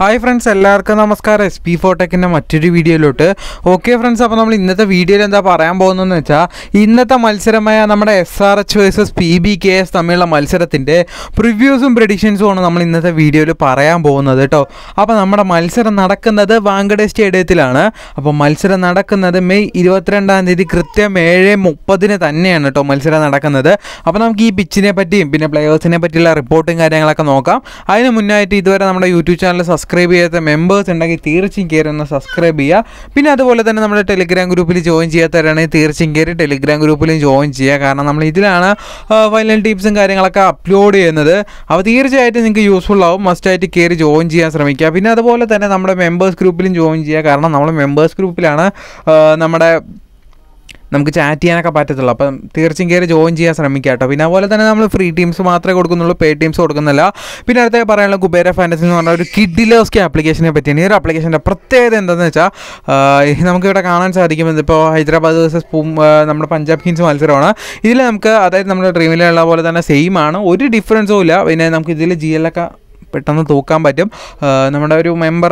hi friends എല്ലാവർക്കും നമസ്കാരം S P ഫോട്ടെക്കിൻ്റെ മറ്റൊരു വീഡിയോയിലോട്ട് ഓക്കെ ഫ്രണ്ട്സ് അപ്പോൾ നമ്മൾ ഇന്നത്തെ വീഡിയോയിൽ എന്താ പറയാൻ പോകുന്നതെന്ന് വെച്ചാൽ ഇന്നത്തെ മത്സരമായ നമ്മുടെ S R H versus P B K S തമ്മിലുള്ള മത്സരത്തിൻ്റെ പ്രിവ്യൂസും പ്രഡിക്ഷൻസും ആണ് നമ്മൾ ഇന്നത്തെ വീഡിയോയിൽ പറയാൻ പോകുന്നത് കേട്ടോ അപ്പോൾ നമ്മുടെ മത്സരം നടക്കുന്നത് വാങ്കഡെ സ്റ്റേഡിയത്തിലാണ് അപ്പോൾ മത്സരം നടക്കുന്നത് മെയ് ഇരുപത്തിരണ്ടാം തീയതി കൃത്യം ഏഴ് മുപ്പതിന് തന്നെയാണ് കേട്ടോ മത്സരം നടക്കുന്നത് അപ്പോൾ നമുക്ക് ഈ പിച്ചിനെ പറ്റിയും പിന്നെ പ്ലെയേഴ്സിനെ പറ്റിയുള്ള റിപ്പോർട്ടും കാര്യങ്ങളൊക്കെ നോക്കാം അതിന് മുന്നായിട്ട് ഇതുവരെ നമ്മുടെ യൂട്യൂബ് ചാനൽ സബ്സ്ക്രൈബ് ചെയ്യാത്ത മെമ്പേഴ്സ് ഉണ്ടെങ്കിൽ തീർച്ചയായും കയറി ഒന്ന് സബ്സ്ക്രൈബ് ചെയ്യുക പിന്നെ അതുപോലെ തന്നെ നമ്മുടെ ടെലിഗ്രാം ഗ്രൂപ്പിൽ ജോയിൻ ചെയ്യാത്തവരാണെങ്കിൽ തീർച്ചയായും കയറി ടെലിഗ്രാം ഗ്രൂപ്പിലും ജോയിൻ ചെയ്യുക കാരണം നമ്മൾ ഇതിലാണ് ഫൈനൽ ടിപ്സും കാര്യങ്ങളൊക്കെ അപ്ലോഡ് ചെയ്യുന്നത് അപ്പോൾ തീർച്ചയായിട്ടും നിങ്ങൾക്ക് യൂസ്ഫുൾ ആവും മസ്റ്റായിട്ട് കയറി ജോയിൻ ചെയ്യാൻ ശ്രമിക്കുക പിന്നെ അതുപോലെ തന്നെ നമ്മുടെ മെമ്പേഴ്സ് ഗ്രൂപ്പിലും ജോയിൻ ചെയ്യുക കാരണം നമ്മൾ മെമ്പേഴ്സ് ഗ്രൂപ്പിലാണ് ആ, നമ്മുടെ നമുക്ക് ചാറ്റ് ചെയ്യാനൊക്കെ പറ്റത്തുള്ളൂ അപ്പം തീർച്ചയായും കയറി ജോയിൻ ചെയ്യാൻ ശ്രമിക്കുക കേട്ടോ പിന്നെ അതുപോലെ തന്നെ നമ്മൾ ഫ്രീ ടീംസ് മാത്രമേ കൊടുക്കുന്നുള്ളൂ പേ ടീംസ് കൊടുക്കുന്നില്ല പിന്നെ അടുത്ത പറയാനുള്ള കുബേര ഫാൻറ്റസി എന്ന് പറഞ്ഞ ഒരു കിഡിലോസ്കി ആപ്ലിക്കേഷനെ പറ്റിയാണ് ഈ ഒരു ആപ്ലിക്കേഷൻ്റെ പ്രത്യേകത എന്താണെന്ന് വെച്ചാൽ നമുക്കിവിടെ കാണാൻ സാധിക്കും ഇതിപ്പോൾ ഹൈദരാബാദ് വേഴ്സസ് നമ്മുടെ പഞ്ചാബ് കിങ്സ് മത്സരമാണ് ഇതിൽ നമുക്ക് അതായത് നമ്മുടെ ഡ്രീമിലുള്ള പോലെ തന്നെ സെയിം ആണ് ഒരു ഡിഫറൻസും ഇല്ല പിന്നെ നമുക്ക് ഇതിൽ ജി എല്ലൊക്കെ പെട്ടെന്ന് തൂക്കാൻ പറ്റും ആ, നമ്മുടെ ഒരു മെമ്പർ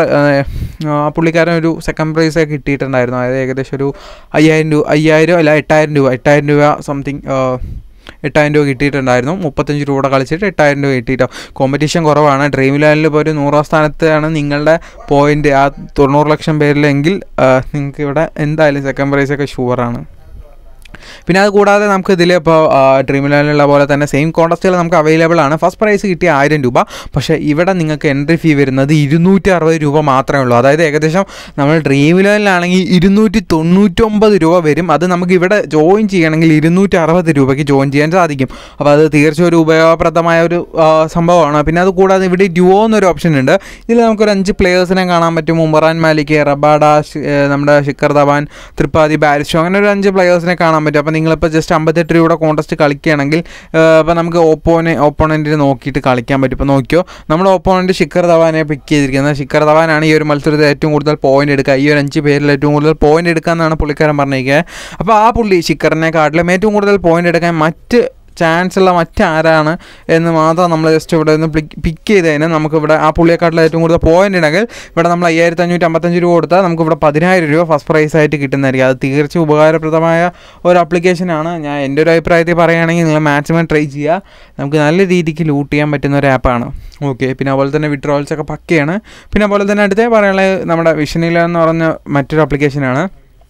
ആ പുള്ളിക്കാരൻ ഒരു സെക്കൻഡ് പ്രൈസ് ഒക്കെ കിട്ടിയിട്ടുണ്ടായിരുന്നു അതായത് ഏകദേശം ഒരു അയ്യായിരം രൂപ അയ്യായിരം അല്ല എട്ടായിരം രൂപ എട്ടായിരം രൂപ സംതിങ് എട്ടായിരം രൂപ കിട്ടിയിട്ടുണ്ടായിരുന്നു മുപ്പത്തഞ്ച് രൂപ കളിച്ചിട്ട് എട്ടായിരം രൂപ കിട്ടിയിട്ടോ കോമ്പറ്റീഷൻ കുറവാണ് ഡ്രീം ലാൻഡിൽ ഇപ്പോൾ ഒരു നൂറാം സ്ഥാനത്താണ് നിങ്ങളുടെ പോയിന്റ് ആ തൊണ്ണൂറ് ലക്ഷം പേരിലെങ്കിൽ നിങ്ങൾക്ക് ഇവിടെ എന്തായാലും സെക്കൻഡ് പ്രൈസ് ഒക്കെ ഷുവറാണ് പിന്നെ അത് കൂടാതെ നമുക്ക് ഇതിൽ ഇപ്പോൾ ഡ്രീം ലാൻഡിലുള്ള പോലെ തന്നെ സെയിം കോൺടസ്റ്റുകൾ നമുക്ക് അവൈലബിൾ ആണ് ഫസ്റ്റ് പ്രൈസ് കിട്ടിയ ആയിരം രൂപ പക്ഷേ ഇവിടെ നിങ്ങൾക്ക് എൻട്രി ഫീ വരുന്നത് ഇരുന്നൂറ്റി അറുപത് രൂപ മാത്രമേ ഉള്ളൂ അതായത് ഏകദേശം നമ്മൾ ഡ്രീം ലാൻഡിലാണെങ്കിൽ ഇരുന്നൂറ്റി തൊണ്ണൂറ്റൊമ്പത് രൂപ വരും അത് നമുക്ക് ഇവിടെ ജോയിൻ ചെയ്യണമെങ്കിൽ ഇരുന്നൂറ്റി അറുപത് രൂപയ്ക്ക് ജോയിൻ ചെയ്യാൻ സാധിക്കും അപ്പോൾ അത് തീർച്ചയായും ഒരു ഉപയോഗപ്രദമായ ഒരു ആ, സംഭവമാണ് പിന്നെ അത് കൂടാതെ ഇവിടെ ഡ്യുവോ എന്നൊരു ഓപ്ഷൻ ഉണ്ട് ഇതിൽ നമുക്കൊരു അഞ്ച് പ്ലേയേഴ്സിനെ കാണാൻ പറ്റും മുമ്പറാൻ മാലിക് റബാഡ ഷി- ഏ, നമ്മുടെ ഷിക്കർ ധവാൻ ത്രിപാദി ബാരിഷോ അങ്ങനെ ഒരു അഞ്ച് പ്ലേയേഴ്സിനെ കാണാൻ പറ്റും അപ്പോൾ നിങ്ങളിപ്പോൾ ജസ്റ്റ് അമ്പത്തെട്ട് രൂപയുടെ കോൺടെസ്റ്റ് കളിക്കുകയാണെങ്കിൽ അപ്പോൾ നമുക്ക് ഓപ്പോനെ ഓപ്പോണൻറ്റിനെ നോക്കിയിട്ട് കളിക്കാൻ പറ്റും ഇപ്പോൾ നോക്കിയോ നമ്മുടെ ഓപ്പോണൻറ്റ് ഷിക്കർ ധവാനെ പിക്ക് ചെയ്തിരിക്കുന്നത് ഷിക്കർ ധവാനാണ് ഈ ഒരു മത്സരത്തിൽ ഏറ്റവും കൂടുതൽ പോയിന്റ് എടുക്കുക ഈ ഒരു അഞ്ച് പേരിൽ ഏറ്റവും കൂടുതൽ പോയിന്റ് എടുക്കാമെന്നാണ് പുള്ളിക്കാരൻ പറഞ്ഞിരിക്കുന്നത് അപ്പോൾ ആ പുള്ളി ഷിക്കറിനെക്കാട്ടിലും ഏറ്റവും കൂടുതൽ പോയിന്റ് എടുക്കാൻ മറ്റ് ചാൻസ് ഉള്ള മറ്റാരാണ് എന്ന് മാത്രം നമ്മൾ ജസ്റ്റ് ഇവിടെ നിന്ന് പിക്ക് ചെയ്ത് കഴിഞ്ഞാൽ നമുക്ക് ഇവിടെ ആ പുള്ളിയെക്കാട്ടിലും ഏറ്റവും കൂടുതൽ പോയിന്റ് ഉണ്ടെങ്കിൽ ഇവിടെ നമ്മൾ അയ്യായിരത്തി അഞ്ഞൂറ്റി അമ്പത്തഞ്ച് രൂപ കൊടുത്താൽ നമുക്ക് ഇവിടെ പതിനായിരം രൂപ ഫസ്റ്റ് പ്രൈസ് ആയിട്ട് കിട്ടുന്നതായിരിക്കും അത് തീർച്ചയായും ഉപകാരപ്രദമായ ഒരു ആപ്ലിക്കേഷനാണ് ഞാൻ എൻ്റെ ഒരു അഭിപ്രായത്തിൽ പറയുകയാണെങ്കിൽ നിങ്ങൾ മാക്സിമം ട്രൈ ചെയ്യുക നമുക്ക് നല്ല രീതിക്ക് ലൂട്ട് ചെയ്യാൻ പറ്റുന്ന ഒരു ആപ്പാണ് ഓക്കെ പിന്നെ അതുപോലെ തന്നെ വിഡ്രോൾസ് ഒക്കെ പക്കയാണ് പിന്നെ അതുപോലെ തന്നെ അടുത്തേ പറയാനുള്ളത് നമ്മുടെ വിഷനില എന്ന് പറഞ്ഞ മറ്റൊരു ആപ്ലിക്കേഷനാണ്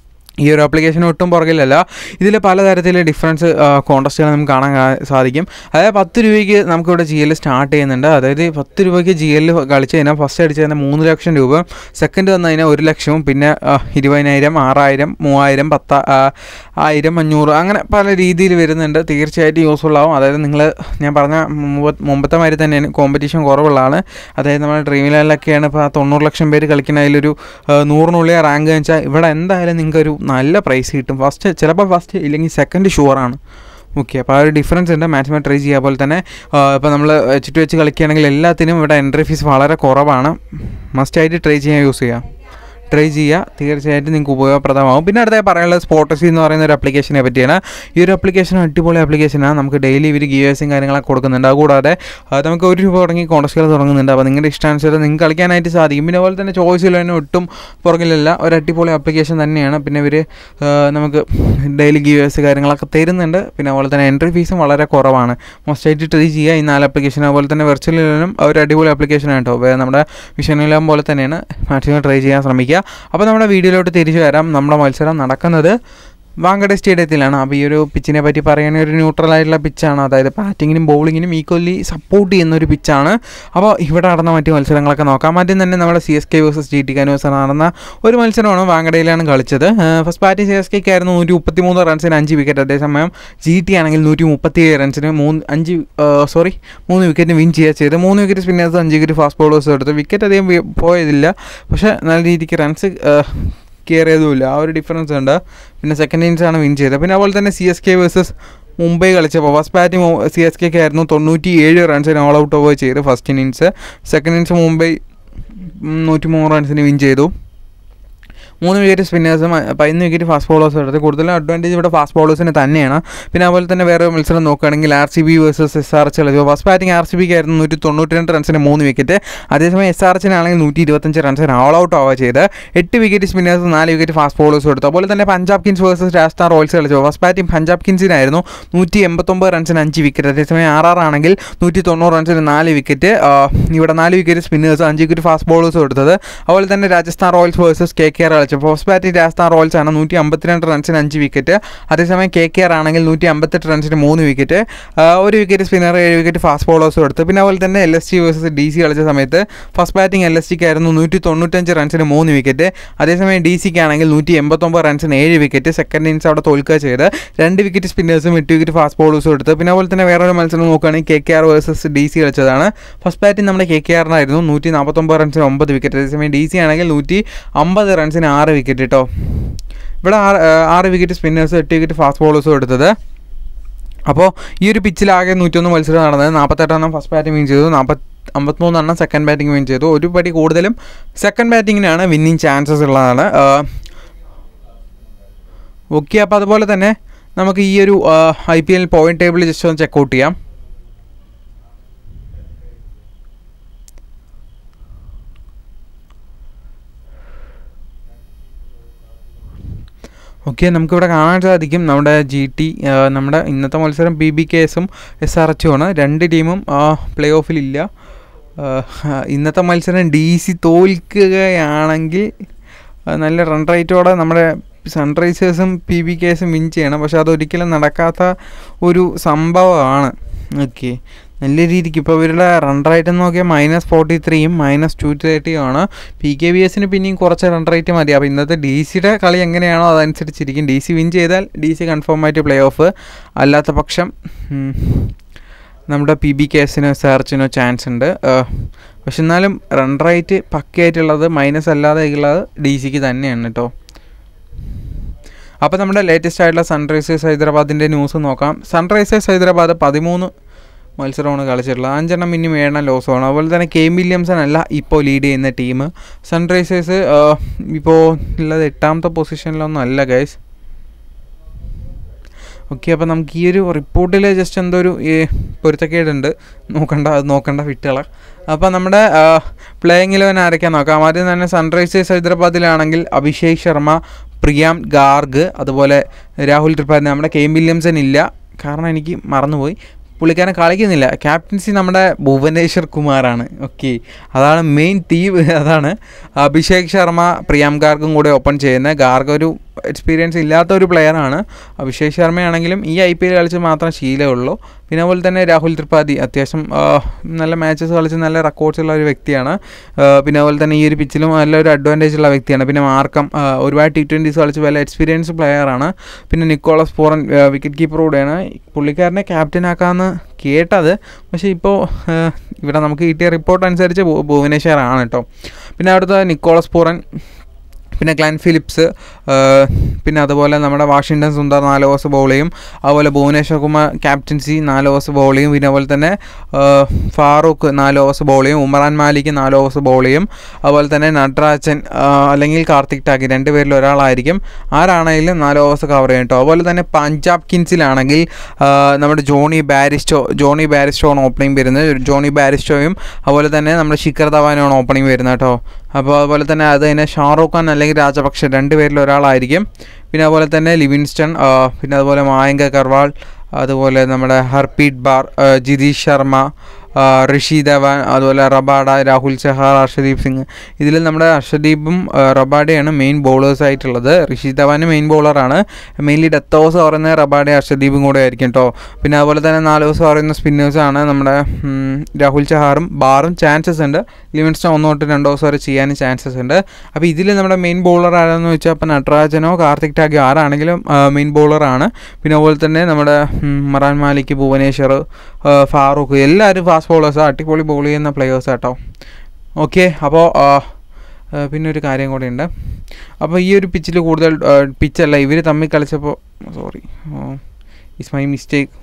ഈ ഒരു ആപ്ലിക്കേഷൻ ഒട്ടും പുറകിലല്ല ഇതിൽ പലതരത്തിലെ ഡിഫറൻസ് കോൺടസ്റ്റുകൾ നമുക്ക് കാണാൻ കാ- സാധിക്കും അതായത് പത്ത് രൂപയ്ക്ക് നമുക്കിവിടെ ജി എൽ സ്റ്റാർട്ട് ചെയ്യുന്നുണ്ട് അതായത് പത്ത് രൂപയ്ക്ക് ജി എൽ കളിച്ച് കഴിഞ്ഞാൽ ഫസ്റ്റ് അടിച്ച് കഴിഞ്ഞാൽ മൂന്ന് ലക്ഷം രൂപ സെക്കൻഡ് വന്നു കഴിഞ്ഞാൽ ഒരു ലക്ഷവും പിന്നെ ആ, ഇരുപതിനായിരം ആറായിരം മൂവായിരം പത്ത ആ, ആയിരം അഞ്ഞൂറ് അങ്ങനെ പല രീതിയിൽ വരുന്നുണ്ട് തീർച്ചയായിട്ടും യൂസ്ഫുൾ ആവും അതായത് നിങ്ങൾ ഞാൻ പറഞ്ഞ മുമ്പ- മുമ്പത്തെ മാതിരി തന്നെയാണ് കോമ്പറ്റീഷൻ കുറവുള്ളതാണ് അതായത് നമ്മുടെ ഡ്രീം ലെവലിലൊക്കെയാണ് ഇപ്പോൾ ആ തൊണ്ണൂറ് ലക്ഷം പേര് കളിക്കുന്ന അതിലൊരു ആ, നൂറിനുള്ളിൽ റാങ്ക് വെച്ചാൽ ഇവിടെ എന്തായാലും നിങ്ങൾക്ക് ഒരു നല്ല പ്രൈസ് കിട്ടും ഫസ്റ്റ് ചിലപ്പോൾ ഫസ്റ്റ് ഇല്ലെങ്കിൽ സെക്കൻഡ് ഷുവറാണ് ഓക്കെ അപ്പോൾ ആ ഒരു ഡിഫറൻസ് ഉണ്ട് മാക്സിമം ട്രൈ ചെയ്യുക പോലെ തന്നെ ഇപ്പോൾ നമ്മൾ വെച്ചിട്ട് വെച്ച് കളിക്കുകയാണെങ്കിൽ എല്ലാത്തിനും ഇവിടെ എൻട്രി ഫീസ് വളരെ കുറവാണ് മസ്റ്റായിട്ട് ട്രൈ ചെയ്യാൻ യൂസ് ചെയ്യാം ട്രൈ ചെയ്യുക തീർച്ചയായിട്ടും നിങ്ങൾക്ക് ഉപയോഗപ്രദമാകും പിന്നെ അടുത്ത പറയാനുള്ളത് സ്പോട്ടസി എന്ന് പറയുന്ന ഒരു ആപ്ലിക്കേഷനെ പറ്റിയാണ് ഈ ഒരു ആപ്ലിക്കേഷൻ അടിപൊളി ആപ്ലിക്കേഷനാണ് നമുക്ക് ഡെയിലി ഇവർ ഗിയേഴ്സും കാര്യങ്ങളൊക്കെ കൊടുക്കുന്നുണ്ട് അതുകൂടാതെ ആ, നമുക്ക് ഒരു രൂപ തുടങ്ങി കോൺടസ്റ്റുകൾ തുടങ്ങുന്നുണ്ട് അപ്പോൾ നിങ്ങളുടെ ഇഷ്ടാനുസരണം നിങ്ങൾക്ക് കളിക്കാനായിട്ട് സാധിക്കും പിന്നെ അതുപോലെ തന്നെ ചോയ്സിൽ തന്നെ ഒട്ടും പുറകിലല്ല ഒരു അടിപൊളി ആപ്ലിക്കേഷൻ തന്നെയാണ് പിന്നെ ഇവർ നമുക്ക് ഡെയിലി ഗിയേഴ്സ് കാര്യങ്ങളൊക്കെ തരുന്നുണ്ട് പിന്നെ അതുപോലെ തന്നെ എൻട്രി ഫീസും വളരെ കുറവാണ് മോസ്റ്റായിട്ട് ട്രൈ ചെയ്യുക ഈ നാല് ആപ്ലിക്കേഷൻ അതുപോലെ തന്നെ വെർച്വലിലും ഒരു അടിപൊളി ആപ്ലിക്കേഷനാണ് കേട്ടോ വേ- നമ്മുടെ വിഷനിലാം പോലെ തന്നെയാണ് മാക്സിമം ട്രൈ ചെയ്യാൻ ശ്രമിക്കുക അപ്പോൾ നമ്മുടെ വീഡിയോയിലോട്ട് തിരിച്ചു വരാം നമ്മുടെ മത്സരം നടക്കുന്നത് വാങ്കഡെ സ്റ്റേഡിയത്തിലാണ് അപ്പോൾ ഈ ഒരു പിച്ചിനെ പറ്റി പറയുകയാണെങ്കിൽ ഒരു ന്യൂട്രൽ ആയിട്ടുള്ള പിച്ചാണ് അതായത് ബാറ്റിങ്ങിനും ബൗളിങ്ങിനും ഈക്വലി സപ്പോർട്ട് ചെയ്യുന്ന ഒരു പിച്ചാണ് അപ്പോൾ ഇവിടെ നടന്ന മറ്റ് മത്സരങ്ങളൊക്കെ നോക്കാം ആദ്യം തന്നെ നമ്മുടെ C S K versus G T കാനുവേഴ്സ് നടന്ന ഒരു മത്സരമാണ് വാങ്കഡയിലാണ് കളിച്ചത് ഫസ്റ്റ് ബാറ്റിംഗ് സി എസ് കെക്ക് ആയിരുന്നു നൂറ്റി മുപ്പത്തി മൂന്ന് റൺസിന് അഞ്ച് വിക്കറ്റ് അതേസമയം ജി ടി ആണെങ്കിൽ നൂറ്റി മുപ്പത്തി ഏഴ് റൺസിന് മൂന്ന് അഞ്ച് സോറി മൂന്ന് വിക്കറ്റ് വിൻ ചെയ്യുക ചെയ്ത് മൂന്ന് വിക്കറ്റ് സ്പിന്നേഴ്സ് അഞ്ച് വിക്കറ്റ് ഫാസ്റ്റ് ബോളേഴ്സ് എടുത്തു വിക്കറ്റ് അധികം വി- പോയതില്ല പക്ഷേ നല്ല രീതിക്ക് റൺസ് കയറിയതുമില്ല ആ ഒരു ഡിഫറൻസ് ഉണ്ട് പിന്നെ സെക്കൻഡ് ഇന്നിങ്സ് ആണ് വിൻ ചെയ്തത് പിന്നെ അതുപോലെ തന്നെ C S K versus Mumbai കളിച്ചപ്പോൾ ഫസ്റ്റ് ബാറ്റിംഗ് സി എസ് കെക്ക് ആയിരുന്നു തൊണ്ണൂറ്റി ഏഴ് റൺസിന് ഓൾ ഔട്ട് ഓവർ ചെയ്ത് first innings second innings Mumbai നൂറ്റി മൂന്ന് റൺസിന് വിൻ ചെയ്തു മൂന്ന് വിക്കറ്റ് സ്പിന്നേഴ്സും പതിനൊന്ന് വിക്കറ്റ് ഫാസ്റ്റ് ബോളേഴ്സും എടുത്ത് കൂടുതലും അഡ്വാൻറ്റേജ് ഇവിടെ ഫാസ്റ്റ് ബോളേഴ്സിന് തന്നെയാണ് പിന്നെ അതുപോലെ തന്നെ വേറെ ഒരു മത്സരം നോക്കുകയാണെങ്കിൽ R C B versus S R H കളിച്ചു ഫസ്റ്റ് ബാറ്റിംഗ് ആർ സി ബിക്ക് ആയിരുന്നു നൂറ്റി തൊണ്ണൂറ്റി രണ്ട് റൺസിന് മൂന്ന് വിക്കറ്റ് അതേസമയം എസ് ആർ എച്ചിനാണെങ്കിൽ നൂറ്റി ഇരുപത്തഞ്ച് റൺസിന് ഓൾ ഔട്ട് ആവുക ചെയ്ത് എട്ട് വിക്കറ്റ് സ്പിന്നേഴ്സ് നാല് വിക്കറ്റ് ഫാസ്റ്റ് ബോളേഴ്സ് കൊടുത്തു അതുപോലെ തന്നെ Punjab Kings versus Rajasthan Royals കളിച്ചു ഫസ്റ്റ് ബാറ്റിംഗ് പഞ്ചാബ് കിങ്സിനായിരുന്നു നൂറ്റി എൺപത്തൊമ്പത് റൺസിന് അഞ്ച് വിക്കറ്റ് അതേസമയം ആർ ആർ ആണെങ്കിൽ നൂറ്റി തൊണ്ണൂറ് റൺസിന് നാല് വിക്കറ്റ് ഇവിടെ നാല് വിക്കറ്റ് സ്പിന്നേഴ്സ് അഞ്ച് വിക്കറ്റ് ഫാസ്റ്റ് ബോളേഴ്സ് കൊടുത്തത് അതുപോലെ തന്നെ Rajasthan Royals versus K K R കളിച്ചു ഫസ്റ്റ് ബാറ്റിംഗ് രാജസ്ഥാൻ റോയൽസ് ആണ് നൂറ്റി അമ്പത്തിരണ്ട് റൺസിന് അഞ്ച് വിക്കറ്റ് അതേസമയം കെ കെ ആർ ആണെങ്കിൽ നൂറ്റി അമ്പത്തെട്ട് റൺസിന് മൂന്ന് വിക്കറ്റ് ഒരു വിക്കറ്റ് സ്പിന്നർ ഏഴ് വിക്കറ്റ് ഫാസ്റ്റ് ബോളേഴ്സ് കൊടുത്തു പിന്നെ അതുപോലെ തന്നെ L S G versus D C കളിച്ച സമയത്ത് ഫസ്റ്റ് ബാറ്റിംഗ് എൽ എസ് ജിക്ക് ആയിരുന്നു നൂറ്റി തൊണ്ണൂറ്റഞ്ച് റൺസിന് മൂന്ന് വിക്കറ്റ് അതേസമയം ഡി സിക്ക് ആണെങ്കിൽ നൂറ്റി എൺപത്തൊമ്പത് റൺസിന് ഏഴ് വിക്കറ്റ് സെക്കൻഡ് ഇന്നിങ്സ് അവിടെ തോൽക്കുക ചെയ്ത് രണ്ട് വിക്കറ്റ് സ്പിന്നേഴ്സും എട്ട് വിക്കറ്റ് ഫാസ്റ്റ് ബോളേഴ്സും എടുത്ത് പിന്നെ അതുപോലെ തന്നെ വേറൊരു മത്സരം നോക്കുകയാണെങ്കിൽ K K R versus D C കളിച്ചതാണ് ഫസ്റ്റ് ബാറ്റിംഗ് നമ്മുടെ കെ കെ ആറിനായിരുന്നു നൂറ്റി നാൽപ്പത്തൊമ്പത് റൺസിന് ഒമ്പത് വിക്കറ്റ് അതേസമയം ഡി സി ആണെങ്കിൽ നൂറ്റി അമ്പത് റൺസിന് ആറ് വിക്കറ്റ് കേട്ടോ ഇവിടെ ആറ് ആറ് വിക്കറ്റ് സ്പിന്നേഴ്സും എട്ട് വിക്കറ്റ് ഫാസ്റ്റ് ബോളേഴ്സും എടുത്തത് അപ്പോൾ ഈ ഒരു പിച്ചിലാകെ നൂറ്റൊന്ന് മത്സരം നടന്നത് നാൽപ്പത്തെട്ടെണ്ണം ഫസ്റ്റ് ബാറ്റിംഗ് വിൻ ചെയ്തു നാൽപ്പത്തി അമ്പത്തിമൂന്നെണ്ണം സെക്കൻഡ് ബാറ്റിംഗ് വിൻ ചെയ്തു ഒരു പടി കൂടുതലും സെക്കൻഡ് ബാറ്റിങ്ങിനാണ് വിന്നിങ് ചാൻസസ് ഉള്ളതാണ് ഓക്കെ അപ്പോൾ അതുപോലെ തന്നെ നമുക്ക് ഈ ഒരു I P L point table just ഒന്ന് ചെക്കൗട്ട് ചെയ്യാം ഓക്കെ നമുക്കിവിടെ കാണാൻ സാധിക്കും നമ്മുടെ ജി ടി നമ്മുടെ ഇന്നത്തെ മത്സരം ബി ബി കെ എസും എസ് ആർ എച്ചും ആണ് രണ്ട് ടീമും പ്ലേ ഓഫിലില്ല ഇന്നത്തെ മത്സരം ഡി സി തോൽക്കുകയാണെങ്കിൽ നല്ല റൺ റേറ്റോടെ നമ്മുടെ സൺറൈസേഴ്സും പി ബി കെസും വിൻ ചെയ്യണം പക്ഷെ അതൊരിക്കലും നടക്കാത്ത ഒരു സംഭവമാണ് ഓക്കെ നല്ല രീതിക്ക് ഇപ്പോൾ ഇവരുടെ റൺ റേറ്റ് നോക്കിയാൽ മൈനസ് ഫോർട്ടി ത്രീയും മൈനസ് ടു തേർട്ടിയും ആണ് പി കെ വി എസിന് പിന്നെയും കുറച്ച് റൺ റേറ്റ് മതി അപ്പോൾ ഇന്നത്തെ ഡി സിയുടെ കളി എങ്ങനെയാണോ അതനുസരിച്ചിരിക്കും ഡി സി വിൻ ചെയ്താൽ ഡി സി കൺഫേം ആയിട്ട് പ്ലേ ഓഫ് അല്ലാത്ത പക്ഷം നമ്മുടെ പി ബി കേസിനോ സെർച്ചിനോ ചാൻസ് ഉണ്ട് പക്ഷെ എന്നാലും റൺ റേറ്റ് പക്കയായിട്ടുള്ളത് മൈനസ് അല്ലാതെ ഉള്ളത് ഡി സിക്ക് തന്നെയാണ് കേട്ടോ അപ്പോൾ നമ്മുടെ ലേറ്റസ്റ്റ് ആയിട്ടുള്ള സൺറൈസേഴ്സ് ഹൈദരാബാദിൻ്റെ ന്യൂസ് നോക്കാം സൺറൈസേഴ്സ് ഹൈദരാബാദ് പതിമൂന്ന് മത്സരമാണ് കളിച്ചിട്ടുള്ളത് അഞ്ചെണ്ണം ഇനിയും ഏഴെണ്ണം ലോസുമാണ് അതുപോലെ തന്നെ കെയിം വില്യംസൺ അല്ല ഇപ്പോൾ ലീഡ് ചെയ്യുന്ന ടീം സൺറൈസേഴ്സ് ഇപ്പോൾ ഉള്ളത് എട്ടാമത്തെ പൊസിഷനിലൊന്നും അല്ല ഗൈസ് ഓക്കെ അപ്പോൾ നമുക്ക് ഈ ഒരു റിപ്പോർട്ടിൽ ജസ്റ്റ് എന്തോ ഒരു പൊരുത്തക്കേടുണ്ട് നോക്കണ്ട അത് നോക്കണ്ട വിട്ടുകള അപ്പോൾ നമ്മുടെ പ്ലേയിങ് ഇലവൻ ആരൊക്കെയാണ് നോക്കാം ആദ്യം തന്നെ സൺറൈസേഴ്സ് ഹൈദരാബാദിലാണെങ്കിൽ അഭിഷേക് ശർമ്മ പ്രിയാം ഗാർഗ് അതുപോലെ രാഹുൽ ത്രിപാഠി നമ്മുടെ കെയിം വില്യംസൺ ഇല്ല കാരണം എനിക്ക് മറന്നുപോയി പുള്ളിക്കാരൻ കളിക്കുന്നില്ല ക്യാപ്റ്റൻസി നമ്മുടെ ഭുവനേശ്വർ കുമാറാണ് ഓക്കെ അതാണ് മെയിൻ തീം അതാണ് അഭിഷേക് ശർമ്മ പ്രിയാം ഗാർഗും കൂടെ ഓപ്പൺ ചെയ്യുന്നത് ഗാർഗ് ഒരു എക്സ്പീരിയൻസ് ഇല്ലാത്ത ഒരു പ്ലെയറാണ് അഭിഷേക് ശർമ്മയാണെങ്കിലും ഈ ഐ പി എൽ കളിച്ച് മാത്രം ശീലമുള്ളൂ പിന്നെ അതുപോലെ തന്നെ രാഹുൽ ത്രിപാഠി അത്യാവശ്യം നല്ല മാച്ചസ് കളിച്ച് നല്ല റെക്കോർഡ്സ് ഉള്ള ഒരു വ്യക്തിയാണ് പിന്നെ അതുപോലെ തന്നെ ഈ ഒരു പിച്ചിലും നല്ലൊരു അഡ്വാൻറ്റേജ് ഉള്ള വ്യക്തിയാണ് പിന്നെ മാർക്കം ഒരുപാട് ടി ട്വൻറ്റീസ് കളിച്ച് നല്ല എക്സ്പീരിയൻസ് പ്ലെയറാണ് പിന്നെ നിക്കോളസ് പോറൻ വിക്കറ്റ് കീപ്പർ കൂടെയാണ് പുള്ളിക്കാരനെ ക്യാപ്റ്റൻ ആക്കാമെന്ന് കേട്ടത് പക്ഷേ ഇപ്പോൾ ഇവിടെ നമുക്ക് കിട്ടിയ റിപ്പോർട്ട് അനുസരിച്ച് ഭുവനേശ്വർ ആണ് കേട്ടോ പിന്നെ അവിടുത്തെ നിക്കോളസ് പൂറൻ പിന്നെ ക്ലാൻ ഫിലിപ്സ് പിന്നെ അതുപോലെ നമ്മുടെ വാഷിങ്ടൺ സുന്ദർ നാല് ഓവേഴ്സ് ബോൾ ചെയ്യും അതുപോലെ ഭുവനേശ്വർ കുമാർ ക്യാപ്റ്റൻസി നാല് ഓവേഴ്സ് ബോൾ ചെയ്യും പിന്നെ അതുപോലെ തന്നെ ഫാറൂഖ് നാല് ഓവേഴ്സ് ബോൾ ചെയ്യും ഉമറാൻ മാലിക്ക് നാല് ഓവേഴ്സ് ബോൾ ചെയ്യും അതുപോലെ തന്നെ നട്രാജൻ അല്ലെങ്കിൽ കാർത്തിക് ടാക്കി രണ്ടുപേരിൽ ഒരാളായിരിക്കും ആരാണെങ്കിലും നാല് ഓവേഴ്സ് കവർ ചെയ്യും കേട്ടോ അതുപോലെ തന്നെ പഞ്ചാബ് കിങ്സിലാണെങ്കിൽ നമ്മുടെ ജോണി ബാരിസ്റ്റോ ജോണി ബാരിസ്റ്റോ ആണ് ഓപ്പണിംഗ് വരുന്നത് ജോണി ബാരിസ്റ്റോയും അതുപോലെ തന്നെ നമ്മുടെ ശിഖർ ധവാനുമാണ് ഓപ്പണിംഗ് വരുന്നത് കേട്ടോ അപ്പോൾ അതുപോലെ തന്നെ അത് തന്നെ ഷാറൂഖ് ഖാൻ അല്ലെങ്കിൽ രാജപക്ഷെ രണ്ടുപേരിൽ ഒരാളായിരിക്കും പിന്നെ അതുപോലെ തന്നെ ലിവിൻസ്റ്റൺ പിന്നെ അതുപോലെ മായങ്ക കർവാൾ അതുപോലെ നമ്മുടെ ഹർപീറ്റ് ബാർ ജിതീഷ് ശർമ്മ ഋഷി ധവാൻ അതുപോലെ റബാഡ രാഹുൽ ചഹാർ ഹർഷദീപ് സിംഗ് ഇതിൽ നമ്മുടെ ഹർഷദീപും റബാഡയാണ് മെയിൻ ബോളേഴ്സ് ആയിട്ടുള്ളത് ഋഷി ധവാൻ മെയിൻ ബോളറാണ് മെയിൻലി ഡെത്ത് ഓവേഴ്സ് പറയുന്ന റബാഡ ഹർഷദീപും കൂടെ ആയിരിക്കും കേട്ടോ പിന്നെ അതുപോലെ തന്നെ നാല് ഓവേഴ്സ് പറയുന്ന സ്പിന്നേഴ്സാണ് നമ്മുടെ രാഹുൽ ചഹാറും ബാറും ചാൻസസ് ഉണ്ട് ലിമിൻസ്റ്റൺ ഒന്ന് തൊട്ട് രണ്ട് ഓവേഴ്സ് വരെ ചെയ്യാനും ചാൻസസ് ഉണ്ട് അപ്പോൾ ഇതിൽ നമ്മുടെ മെയിൻ ബോളർ ആരാണെന്ന് വെച്ചാൽ അപ്പോൾ നട്രാജനോ കാർത്തിക് ടാഗിയോ ആരാണെങ്കിലും മെയിൻ ബോളറാണ് പിന്നെ അതുപോലെ തന്നെ നമ്മുടെ മറാൻ മാലിക് ഭുവനേശ്വർ ഫാറൂഖ് എല്ലാവരും ഫാസ്റ്റ് ബോളേഴ്സ് അടിപൊളി ബോൾ ചെയ്യുന്ന പ്ലെയേഴ്സ് കേട്ടോ ഓക്കെ അപ്പോൾ പിന്നെ ഒരു കാര്യം കൂടെ ഉണ്ട് അപ്പോൾ ഈ ഒരു പിച്ചിൽ കൂടുതൽ പിച്ചല്ല ഇവർ തമ്മിൽ കളിച്ചപ്പോൾ sorry it's my mistake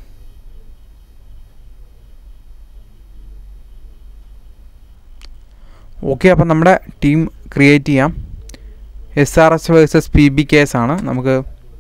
okay അപ്പം നമ്മുടെ ടീം ക്രിയേറ്റ് ചെയ്യാം S R H versus P B K S ആണ് നമുക്ക്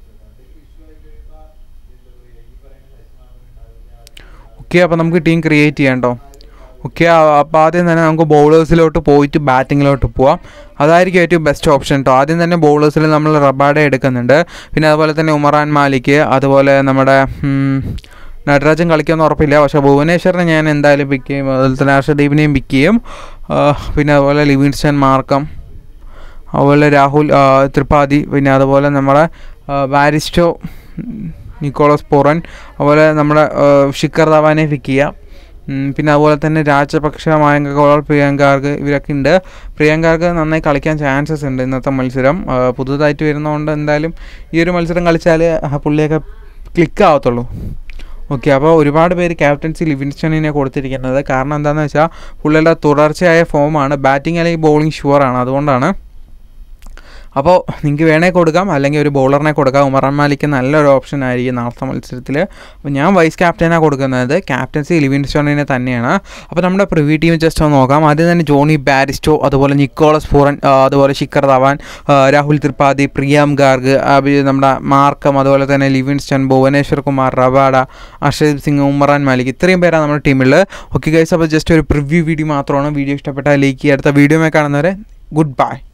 ഓക്കെ അപ്പോൾ നമുക്ക് ടീം ക്രിയേറ്റ് ചെയ്യാം കേട്ടോ ഓക്കെ അപ്പോൾ ആദ്യം തന്നെ നമുക്ക് ബൗളേഴ്സിലോട്ട് പോയിട്ട് ബാറ്റിങ്ങിലോട്ട് പോവാം അതായിരിക്കും ഏറ്റവും ബെസ്റ്റ് ഓപ്ഷൻ കേട്ടോ ആദ്യം തന്നെ ബൗളേഴ്സിൽ നമ്മൾ റബാഡെ എടുക്കുന്നുണ്ട് പിന്നെ അതുപോലെ തന്നെ ഉമറാൻ മാലിക് അതുപോലെ നമ്മുടെ ഉം, നടരാജൻ കളിക്കുമെന്ന് ഉറപ്പില്ല പക്ഷേ ഭുവനേശ്വറിനെ ഞാൻ എന്തായാലും പിക്ക് ചെയ്യും അതുപോലെ തന്നെ ഹർഷദീപിനെയും പിക്ക് ചെയ്യും ആ, പിന്നെ അതുപോലെ ലിവിൻസ്റ്റൺ മാർക്കം അതുപോലെ രാഹുൽ ആ, ത്രിപാഠി പിന്നെ അതുപോലെ നമ്മുടെ ആ, ബാരിസ്റ്റോ ഉം, നിക്കോളസ് പോറൻ അതുപോലെ നമ്മുടെ ആ, ശിഖർ ധവാനെ പിക്ക് ചെയ്യാം ഉം, പിന്നെ അതുപോലെ തന്നെ രാജപക്ഷ മായങ്ക കോളർ പ്രിയങ്കാർക്ക് ഇവരൊക്കെ ഉണ്ട് പ്രിയങ്കാർക്ക് നന്നായി കളിക്കാൻ ചാൻസസ് ഉണ്ട് ഇന്നത്തെ മത്സരം ആ, പുതുതായിട്ട് വരുന്നതുകൊണ്ട് എന്തായാലും ഈ ഒരു മത്സരം കളിച്ചാൽ പുള്ളിയൊക്കെ ക്ലിക്ക് ആവത്തുള്ളൂ ഓക്കെ അപ്പോൾ ഒരുപാട് പേര് ക്യാപ്റ്റൻസി ലിവിൻസ്റ്റണിനെ കൊടുത്തിരിക്കുന്നത് കാരണം എന്താണെന്ന് വെച്ചാൽ പുള്ളിയുടെ തുടർച്ചയായ ഫോമാണ് ബാറ്റിംഗ് അല്ലെങ്കിൽ ബോളിംഗ് ഷുവറാണ് അതുകൊണ്ടാണ് അപ്പോൾ നിങ്ങൾക്ക് വേണേൽ കൊടുക്കാം അല്ലെങ്കിൽ ഒരു ബൗളറിനെ കൊടുക്കാം ഉമറാൻ മാലിക്ക് നല്ലൊരു ഓപ്ഷൻ ആയിരിക്കും നാളത്തെ മത്സരത്തിൽ അപ്പോൾ ഞാൻ വൈസ് ക്യാപ്റ്റനാണ് കൊടുക്കുന്നത് ക്യാപ്റ്റൻസി ലിവിൻസ്റ്റോണിനെ തന്നെയാണ് അപ്പോൾ നമ്മുടെ പ്രിവ്യൂ ടീം ജസ്റ്റ് ഒന്ന് നോക്കാം ആദ്യം തന്നെ ജോണി ബാരിസ്റ്റോ അതുപോലെ നിക്കോളസ് പൂറൻ ആ, അതുപോലെ ശിഖർ ധവാൻ ആ, രാഹുൽ ത്രിപാഠി പ്രിയാം ഗാർഗ് അഭി നമ്മുടെ മാർക്കം അതുപോലെ തന്നെ ലിവിൻസ്റ്റൺ ഭുവനേശ്വർ കുമാർ റവാഡ അർഷദീപ് സിംഗ് ഉമറാൻ മാലിക് ഇത്രയും പേരാണ് നമ്മുടെ ടീമിൽ ഓക്കെ ഗൈസ് അപ്പോൾ ജസ്റ്റ് ഒരു പ്രിവ്യൂ വീഡിയോ മാത്രമാണ് വീഡിയോ ഇഷ്ടപ്പെട്ടാൽ ലൈക്ക് ചെയ്യുക അടുത്ത വീഡിയോ കാണുന്നവരെ ഗുഡ് ബൈ